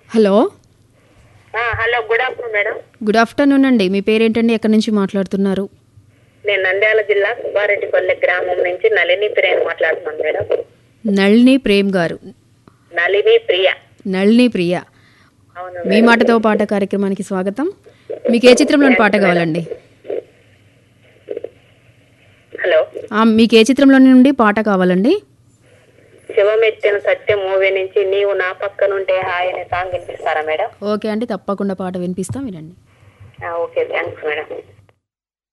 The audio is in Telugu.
hello ah, hello good afternoon madam good afternoon అండి మీ పేరేంటండి ఎక్కడి నుంచి మాట్లాడుతున్నారు నేను నంద్యాల జిల్లా సుబ్బారెడ్డిపల్లె గ్రామం నుంచి నళిని ప్రియ మాట్లాడుతున్నాను మేడం నళిని ప్రేమ్ గారు నళిని ప్రియ నళిని ప్రియ అవును మీ మాటతో పాట కార్యక్రమానికి స్వాగతం మీకు ఏ చిత్రంలోని పాట కావాలండి హలో ఆ, మీకు ఏ చిత్రంలోని నుండి పాట కావాలండి శివమెత్తిన సత్యం మూవీ నుంచి నీవు నా పక్కనుంటే హాయ్ అనే సాంగ్ వినిపిస్తారా మేడం ఓకే అండి తప్పకుండా పాట వినిపిస్తాం వినండి ఆ, ఓకే థ్యాంక్స్ మేడం